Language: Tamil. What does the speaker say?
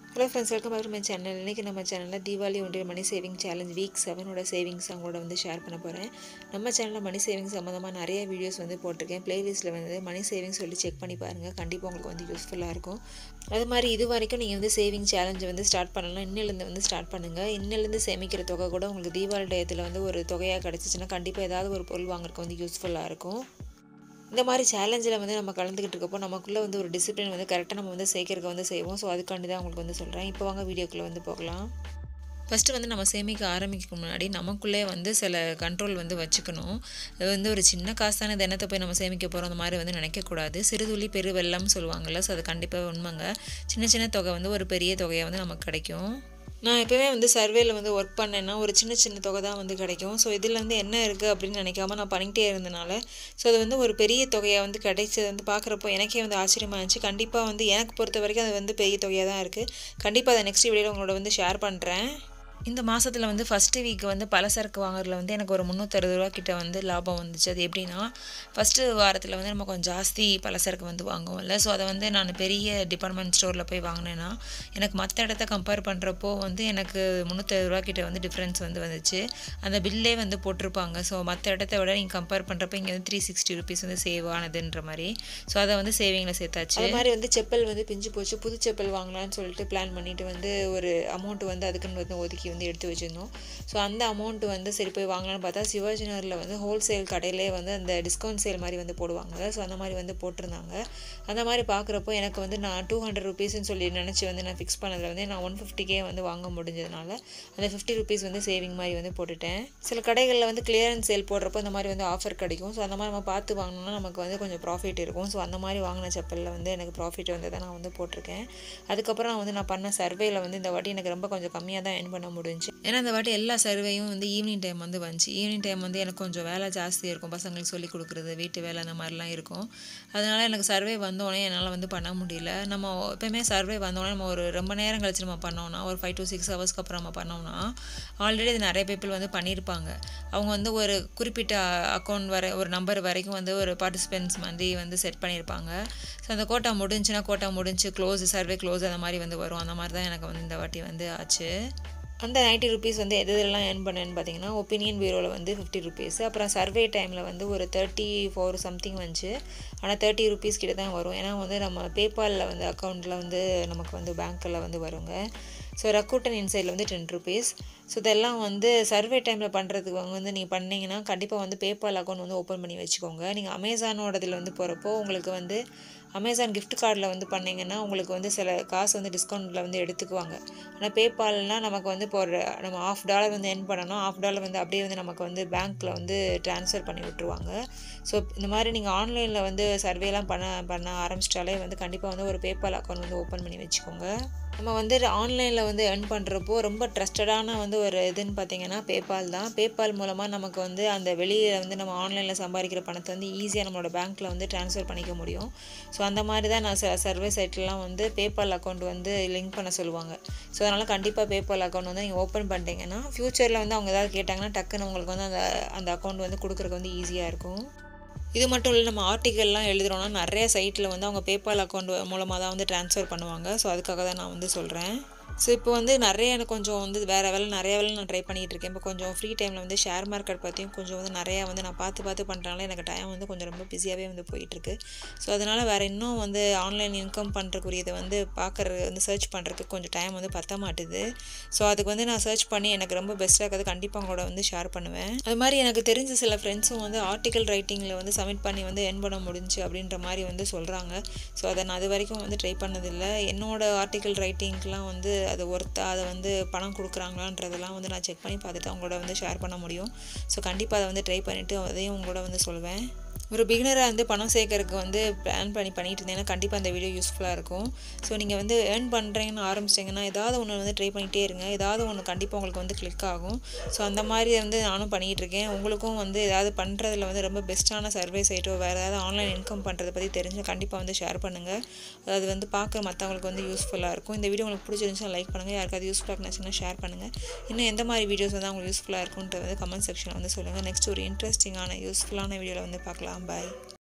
hello friends welcome back to my channel இன்றைக்கி நம்ம சேனலில் தீபாவளி ஒன்றிய மணி சேவிங் சேலஞ்ச் வீக் செவனோட சேவிங்ஸ் அவங்களோட வந்து ஷேர் பண்ண போகிறேன் நம்ம சேனலில் மணி சேவிங்ஸ் சம்மந்தமாக நிறைய வீடியோஸ் வந்து போட்டிருக்கேன் ப்ளேலிஸ்ட்டில் வந்து மணி சேவிங்ஸ் சொல்லி செக் பண்ணி பாருங்கள் கண்டிப்பாக உங்களுக்கு வந்து யூஸ்ஃபுல்லாக இருக்கும் அது மாதிரி இது வரைக்கும் நீங்கள் வந்து சேவிங் சேலஞ்சை வந்து ஸ்டார்ட் பண்ணலாம் இன்னிலேருந்து வந்து ஸ்டார்ட் பண்ணுங்கள் இன்னிலேருந்து சேமிக்கிற தொகை கூட உங்களுக்கு தீபாவளி டயத்தில் வந்து ஒரு தொகையாக கிடச்சிச்சின்னா கண்டிப்பாக ஏதாவது ஒரு பொருள் வாங்குறதுக்கு வந்து யூஸ்ஃபுல்லாக இருக்கும் இந்த மாதிரி சேலஞ்சில் வந்து நம்ம கலந்துக்கிட்டு இருக்கப்போ நமக்குள்ளே வந்து ஒரு டிசிப்ளின் வந்து கரெக்டாக நம்ம வந்து சேர்க்கறதுக்கு வந்து செய்வோம் ஸோ அதுக்காண்டி தான் உங்களுக்கு வந்து சொல்கிறேன் இப்போ வாங்க வீடியோக்குள்ளே வந்து போகலாம் ஃபஸ்ட்டு வந்து நம்ம சேமிக்க ஆரம்பிக்க முன்னாடி நமக்குள்ளே வந்து சில கண்ட்ரோல் வந்து வச்சுக்கணும் இது வந்து ஒரு சின்ன காசு தானே தினத்தை போய் நம்ம சேமிக்க போகிறோம் அந்த மாதிரி வந்து நினைக்கக்கூடாது சிறுதுளி பெரு வெள்ளம்னு சொல்லுவாங்கள்ல ஸோ அது கண்டிப்பாக உண்மைங்க சின்ன சின்ன தொகை வந்து ஒரு பெரிய தொகையாக வந்து நமக்கு கிடைக்கும் நான் எப்போவுமே வந்து சர்வேல வந்து ஒர்க் பண்ணேன்னா ஒரு சின்ன சின்ன தொகை தான் வந்து கிடைக்கும் ஸோ இதில் வந்து என்ன இருக்குது அப்படின்னு நினைக்காம நான் பண்ணிகிட்டே இருந்தனால ஸோ அது வந்து ஒரு பெரிய தொகையாக வந்து கிடைச்சது வந்து பார்க்குறப்போ எனக்கே வந்து ஆச்சரியமாக இருந்துச்சு கண்டிப்பாக வந்து எனக்கு பொறுத்த வரைக்கும் அது வந்து பெரிய தொகையாக தான் இருக்குது கண்டிப்பாக அதை நெக்ஸ்ட் வீடியோவில் உங்களோட வந்து ஷேர் பண்ணுறேன் இந்த மாதத்தில் வந்து ஃபஸ்ட்டு வீக் வந்து பலசரக்கு வாங்குறதுல வந்து எனக்கு ஒரு முந்நூற்றறுபது ரூபா கிட்ட வந்து லாபம் வந்துச்சு அது எப்படின்னா ஃபஸ்ட்டு வாரத்தில் வந்து நம்ம கொஞ்சம் ஜாஸ்தி பலசரக்கு வந்து வாங்குவோம்ல ஸோ அதை வந்து நான் பெரிய டிபார்ட்மெண்ட் ஸ்டோரில் போய் வாங்கினேன்னா எனக்கு மற்ற இடத்த கம்பேர் பண்ணுறப்போ வந்து எனக்கு முந்நூற்றறுபது ரூபா கிட்ட வந்து டிஃப்ரென்ஸ் வந்து வந்துச்சு அந்த பில்லே வந்து போட்டிருப்பாங்க ஸோ மற்ற இடத்த விட நீங்கள் கம்பேர் பண்ணுறப்போ இங்கே வந்து த்ரீ சிக்ஸ்டி ருபீஸ் வந்து சேவ் ஆனதுன்ற மாதிரி ஸோ அதை வந்து சேவிங்கில் சேர்த்தாச்சு அது மாதிரி வந்து செப்பல் வந்து பிஞ்சு போச்சு புது செப்பல் வாங்கலாம்னு சொல்லிட்டு பிளான் பண்ணிட்டு வந்து ஒரு அமௌண்ட் வந்து அதுக்குன்னு வந்து ஒதுக்கி வந்து எடுத்து வச்சுருந்தோம் ஸோ அந்த அமௌண்ட் வந்து சரி போய் வாங்கலாம்னு பார்த்தா சிவாஜி நகரில் வந்து ஹோல்சேல் கடையிலே வந்து அந்த டிஸ்கவுண்ட் சேல் மாதிரி வந்து போடுவாங்க ஸோ அந்த மாதிரி வந்து போட்டிருந்தாங்க அந்த மாதிரி பார்க்குறப்போ எனக்கு வந்து நான் டூ ஹண்ட்ரட் ருபீஸ்ன்னு சொல்லி நினச்சி வந்து நான் ஃபிக்ஸ் பண்ணதில் வந்து நான் ஒன் ஃபிஃப்டிக்கே வந்து வாங்க முடிஞ்சதுனால அந்த ஃபிஃப்டி ருபீஸ் வந்து சேவிங் மாதிரி வந்து போட்டுட்டேன் சில கடைகளில் வந்து கிளியரன்ஸ் சேல் போடுறப்போ அந்த மாதிரி வந்து ஆஃபர் கிடைக்கும் ஸோ அந்த மாதிரி நம்ம பார்த்து வாங்கினோம்னா நமக்கு வந்து கொஞ்சம் ப்ராஃபிட் இருக்கும் ஸோ அந்த மாதிரி வாங்கின செப்பலில் வந்து எனக்கு ப்ராஃபிட் வந்து தான் நான் வந்து போட்டிருக்கேன் அதுக்கப்புறம் வந்து நான் பண்ண சர்வேல வந்து இந்த வாட்டி எனக்கு ரொம்ப கொஞ்சம் கம்மியாக தான் என் பண்ண முடிஞ்சு ஏன்னா இந்த வாட்டி எல்லா சர்வேயும் வந்து ஈவினிங் டைம் வந்து வந்துச்சு ஈவினிங் டைம் வந்து எனக்கு கொஞ்சம் வேலை ஜாஸ்தியாக இருக்கும் பசங்களுக்கு சொல்லி கொடுக்குறது வீட்டு வேலை அந்த மாதிரிலாம் இருக்கும் அதனால் எனக்கு சர்வே வந்தோடனே என்னால் வந்து பண்ண முடியல நம்ம எப்போயுமே சர்வே வந்தோடனே நம்ம ஒரு ரொம்ப நேரம் கழிச்சு நம்ம பண்ணோம்னா ஒரு ஃபைவ் டு சிக்ஸ் ஹவர்ஸ்க்கு அப்புறம் நம்ம பண்ணோம்னா ஆல்ரெடி இது நிறைய பீப்புள் வந்து பண்ணியிருப்பாங்க அவங்க வந்து ஒரு குறிப்பிட்ட அக்கௌண்ட் வரை ஒரு நம்பர் வரைக்கும் வந்து ஒரு பார்ட்டிசிபென்ட்ஸ் மாதிரி வந்து செட் பண்ணியிருப்பாங்க ஸோ அந்த கோட்டா முடிஞ்சுன்னா கோட்டா முடிஞ்சு க்ளோஸ் சர்வே க்ளோஸ் அந்த மாதிரி வந்து வரும் அந்த மாதிரி தான் எனக்கு வந்து இந்த வாட்டி வந்து ஆச்சு அந்த நைன்ட்டி ருபீஸ் வந்து எது எதெல்லாம் ஏர்ன் பண்ணேன்னு பார்த்தீங்கன்னா ஒப்பீனியன் பீரோவில் வந்து ஃபிஃப்டி ருபீஸ் அப்புறம் சர்வே டைமில் வந்து ஒரு தேர்ட்டி ஃபோர் சம்திங் வந்துச்சு ஆனால் தேர்ட்டி ருபீஸ் கிட்ட தான் வரும் ஏன்னா வந்து நம்ம பேபாலில் வந்து அக்கௌண்ட்டில் வந்து நமக்கு வந்து பேங்க்கில் வந்து வருங்க ஸோ ரக்கூட்டன் இன்சைடில் வந்து டென் ருபீஸ் ஸோ இதெல்லாம் வந்து சர்வே டைமில் பண்ணுறதுக்கு வந்து நீங்கள் பண்ணிங்கன்னா கண்டிப்பாக வந்து பேபால் அக்கௌண்ட் வந்து ஓப்பன் பண்ணி வச்சுக்கோங்க நீங்கள் அமேசானோடதில் வந்து போகிறப்போ உங்களுக்கு வந்து அமேசான் கிஃப்ட் கார்டில் வந்து பண்ணிங்கன்னா உங்களுக்கு வந்து சில காசு வந்து டிஸ்கவுண்ட்டில் வந்து எடுத்துக்குவாங்க ஆனால் பேபால்னால் நமக்கு வந்து இப்போ ஒரு நம்ம ஆஃப் டாலர் வந்து என் பண்ணணும் ஆஃப் டாலர் வந்து அப்படியே வந்து நமக்கு வந்து பேங்க்கில் வந்து ட்ரான்ஸ்ஃபர் பண்ணி விட்ருவாங்க ஸோ இந்த மாதிரி நீங்கள் ஆன்லைனில் வந்து சர்வேலாம் பண்ண பண்ண ஆரம்பிச்சிட்டாலே வந்து கண்டிப்பாக வந்து ஒரு பேபால் அக்கௌண்ட் வந்து ஓப்பன் பண்ணி வச்சுக்கோங்க நம்ம வந்து ஆன்லைனில் வந்து ஏர்ன் பண்ணுறப்போ ரொம்ப ட்ரஸ்டடான வந்து ஒரு இதுன்னு பார்த்தீங்கன்னா பேபால் தான் பேபால் மூலமாக நமக்கு வந்து அந்த வெளியில் வந்து நம்ம ஆன்லைனில் சம்பாதிக்கிற பணத்தை வந்து ஈஸியாக நம்மளோட பேங்க்கில் வந்து ட்ரான்ஸ்ஃபர் பண்ணிக்க முடியும் ஸோ அந்த மாதிரி தான் நான் ச சர்வே சைட்லலாம் வந்து பேபால் அக்கௌண்ட் வந்து லிங்க் பண்ண சொல்லுவாங்க ஸோ அதனால் கண்டிப்பாக பேபால் அக்கௌண்ட் வந்து நீங்கள் ஓப்பன் பண்ணிட்டீங்கன்னா ஃப்யூச்சரில் வந்து அவங்க ஏதாவது கேட்டாங்கன்னா டக்குன்னு உங்களுக்கு வந்து அந்த அந்த அக்கௌண்ட் வந்து கொடுக்குறதுக்கு வந்து ஈஸியாக இருக்கும் இது மட்டும் இல்லை நம்ம ஆர்டிக்கல்லாம் எழுதுகிறோன்னா நிறைய சைட்டில் வந்து அவங்க பேபால் அக்கௌண்ட் மூலமாக தான் வந்து ட்ரான்ஸ்ஃபர் பண்ணுவாங்க ஸோ அதுக்காக தான் நான் வந்து சொல்கிறேன் ஸோ இப்போ வந்து நிறைய எனக்கு கொஞ்சம் வந்து வேறு வேலை நிறைய வேலை நான் ட்ரை பண்ணிகிட்டு இருக்கேன் இப்போ கொஞ்சம் ஃப்ரீ டைமில் வந்து ஷேர் மார்க்கெட் பற்றியும் கொஞ்சம் வந்து நிறையா வந்து நான் பார்த்து பார்த்து பண்ணுறனால எனக்கு டைம் வந்து கொஞ்சம் ரொம்ப பிஸியாகவே வந்து போயிட்டுருக்கு ஸோ அதனால் வேறு இன்னும் வந்து ஆன்லைன் இன்கம் பண்ணுறக்குரியதை வந்து பார்க்குறது வந்து சர்ச் பண்ணுறதுக்கு கொஞ்சம் டைம் வந்து பத்த மாட்டுது ஸோ அதுக்கு வந்து நான் சர்ச் பண்ணி எனக்கு ரொம்ப பெஸ்ட்டாக இருக்கிறது கண்டிப்பாக உங்களோட வந்து ஷேர் பண்ணுவேன் அது மாதிரி எனக்கு தெரிஞ்ச சில ஃப்ரெண்ட்ஸும் வந்து ஆர்டிக்கல் ரைட்டிங்கில் வந்து சப்மிட் பண்ணி வந்து என் பண்ண முடிஞ்சு அப்படின்ற மாதிரி வந்து சொல்கிறாங்க ஸோ அதை நான் அது வரைக்கும் வந்து ட்ரை பண்ணதில்லை என்னோட ஆர்டிக்கல் ரைட்டிங்க்கெலாம் வந்து அது ஒர்த்தா அதை வந்து பணம் கொடுக்குறாங்களான்றதெல்லாம் வந்து நான் செக் பண்ணி பார்த்துட்டு அவங்களோட வந்து ஷேர் பண்ண முடியும் ஸோ கண்டிப்பாக அதை வந்து ட்ரை பண்ணிவிட்டு அதையும் உங்களோட வந்து சொல்லுவேன் ஒரு பிகினராக வந்து பணம் சேர்க்கறதுக்கு வந்து பிளான் பண்ணி பண்ணிட்டு இருந்தீங்கன்னா கண்டிப்பாக அந்த வீடியோ யூஸ்ஃபுல்லாக இருக்கும் ஸோ நீங்கள் வந்து ஏர்ன் பண்ணுறீங்கன்னு ஆரம்பிச்சிட்டிங்கன்னா ஏதாவது ஒன்று வந்து ட்ரை பண்ணிகிட்டே இருங்க ஏதாவது ஒன்று கண்டிப்பாக உங்களுக்கு வந்து கிளிக் ஆகும் ஸோ அந்த மாதிரி வந்து நானும் பண்ணிகிட்டு இருக்கேன் உங்களுக்கும் வந்து ஏதாவது பண்ணுறதுல வந்து ரொம்ப பெஸ்ட்டான சர்வே சைட்டோ வேறு ஏதாவது ஆன்லைன் இன்கம் பண்ணுறதை பற்றி தெரிஞ்சு கண்டிப்பாக வந்து ஷேர் பண்ணுங்கள் அது வந்து பார்க்க மற்றவங்களுக்கு வந்து யூஸ்ஃபுல்லாக இருக்கும் இந்த வீடியோ உங்களுக்கு பிடிச்சிருந்துச்சுன்னா லைக் பண்ணுங்கள் யாருக்காவது யூஸ்ஃபுல்லாக இருந்துச்சுன்னா ஷேர் பண்ணுங்கள் இன்னும் எந்த மாதிரி வீடியோஸ் வந்து உங்களுக்கு யூஸ்ஃபுல்லாக இருக்குன்றது வந்து கமெண்ட் செக்ஷனில் வந்து சொல்லுங்கள் நெக்ஸ்ட் ஒரு இன்ட்ரெஸ்டிங்கான யூஸ்ஃபுல்லான வீடியோவில் வந்து பார்க்கலாம் பாய்